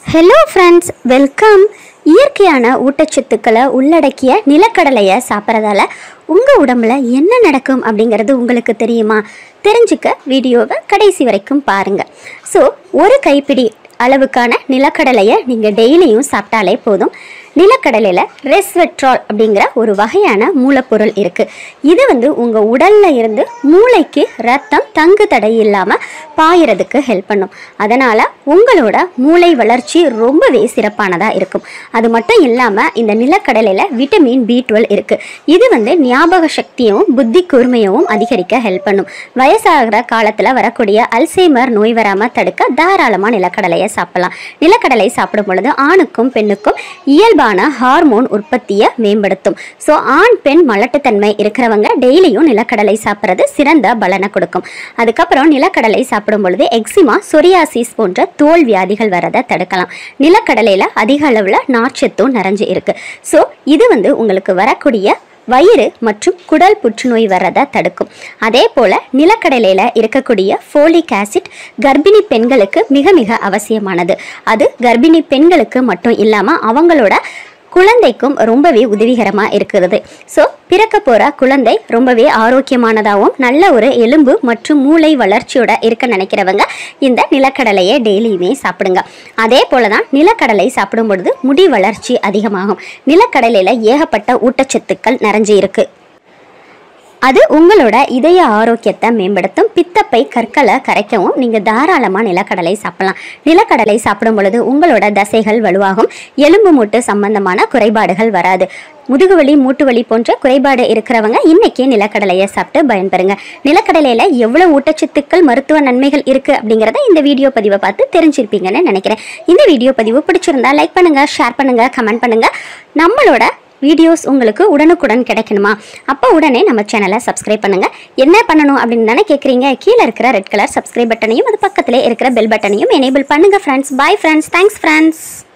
hello friends welcome இயற்கையான ஊட்டச்சத்துக்களை உள்ளடக்கிய நிலக்கடலையை சாப்பிட்றதால உங்கள் உடம்புல என்ன நடக்கும் அப்படிங்கிறது உங்களுக்கு தெரியுமா தெரிஞ்சுக்க வீடியோவை கடைசி வரைக்கும் பாருங்கள் ஸோ ஒரு கைப்பிடி அளவுக்கான நிலக்கடலையை நீங்கள் டெய்லியும் சாப்பிட்டாலே போதும் நிலக்கடலையில் ரெஸ்வெட்ரால் அப்படிங்கிற ஒரு வகையான மூலப்பொருள் இருக்குது இது வந்து உங்கள் உடலில் இருந்து மூளைக்கு ரத்தம் தங்கு தடை இல்லாமல் பாயறதுக்கு ஹெல்ப் பண்ணும் அதனால் உங்களோட மூளை வளர்ச்சி ரொம்பவே சிறப்பானதாக இருக்கும் அது மட்டும் இல்லாமல் இந்த நிலக்கடலையில் விட்டமின் பி டுவெல் இருக்குது இது வந்து ஞாபக சக்தியும் புத்தி கூர்மையவும் அதிகரிக்க ஹெல்ப் பண்ணும் வயசாகிற காலத்தில் வரக்கூடிய அல்சைமர் நோய் வராமல் தடுக்க தாராளமாக நிலக்கடலையை சாப்பிடலாம் நிலக்கடலை சாப்பிடும் பொழுது ஆணுக்கும் பெண்ணுக்கும் இயல்பான ஹார்மோன் உற்பத்தியை மேம்படுத்தும் ஸோ ஆண் பெண் மலட்டுத்தன்மை இருக்கிறவங்க டெய்லியும் நிலக்கடலை சாப்பிட்றது சிறந்த பலனை கொடுக்கும் அதுக்கப்புறம் நிலக்கடலை சாப்பிடும் பொழுது எக்ஸிமா சொரியாசிஸ் போன்ற தோல் வியாதிகள் வரதை தடுக்கலாம் நிலக்கடலையில் அதிக அளவில் நார்ச்சத்தும் நிறைஞ்சு இருக்கு ஸோ இது வந்து உங்களுக்கு வரக்கூடிய வயிறு மற்றும் குடல் புற்றுநோய் வர்றதை தடுக்கும் அதே போல் நிலக்கடலையில் இருக்கக்கூடிய ஃபோலிக் ஆசிட் கர்ப்பிணி பெண்களுக்கு மிக மிக அவசியமானது அது கர்ப்பிணி பெண்களுக்கு மட்டும் இல்லாமல் அவங்களோட குழந்தைக்கும் ரொம்பவே உதவிகரமாக இருக்கிறது ஸோ பிறக்க போகிற குழந்தை ரொம்பவே ஆரோக்கியமானதாகவும் நல்ல ஒரு எலும்பு மற்றும் மூளை வளர்ச்சியோட இருக்க நினைக்கிறவங்க இந்த நிலக்கடலையை டெய்லியுமே சாப்பிடுங்க அதே போல தான் நிலக்கடலை சாப்பிடும் பொழுது முடி வளர்ச்சி அதிகமாகும் நிலக்கடலையில் ஏகப்பட்ட ஊட்டச்சத்துக்கள் நிறைஞ்சு இருக்கு அது உங்களோட இதய ஆரோக்கியத்தை மேம்படுத்தும் பித்தப்பை கற்களை கரைக்கவும் நீங்கள் தாராளமாக நிலக்கடலை சாப்பிடலாம் நிலக்கடலை சாப்பிடும் பொழுது உங்களோட தசைகள் வலுவாகும் எலும்பு மூட்டு சம்பந்தமான குறைபாடுகள் வராது முதுகுவலி மூட்டு வலி போன்ற குறைபாடு இருக்கிறவங்க இன்னைக்கே நிலக்கடலையை சாப்பிட்டு பயன்பெறுங்க நிலக்கடலையில் எவ்வளோ ஊட்டச்சத்துக்கள் மருத்துவ நன்மைகள் இருக்குது அப்படிங்கிறத இந்த வீடியோ பதிவை பார்த்து தெரிஞ்சிருப்பீங்கன்னு நினைக்கிறேன் இந்த வீடியோ பதிவு பிடிச்சிருந்தா லைக் பண்ணுங்கள் ஷேர் பண்ணுங்கள் கமெண்ட் பண்ணுங்கள் நம்மளோட வீடியோஸ் உங்களுக்கு உடனுக்குடன் கிடைக்கணுமா அப்போ உடனே நம்ம சேனலை சப்ஸ்கிரைப் பண்ணுங்கள் என்ன பண்ணணும் அப்படின்னு தானே கேட்குறீங்க கீழே இருக்கிற ரெட் கலர் சப்ஸ்கிரைப் பட்டனையும் அது பக்கத்திலே இருக்கிற பெல் பட்டனையும் எனேபிள் பண்ணுங்கள் friends bye friends thanks friends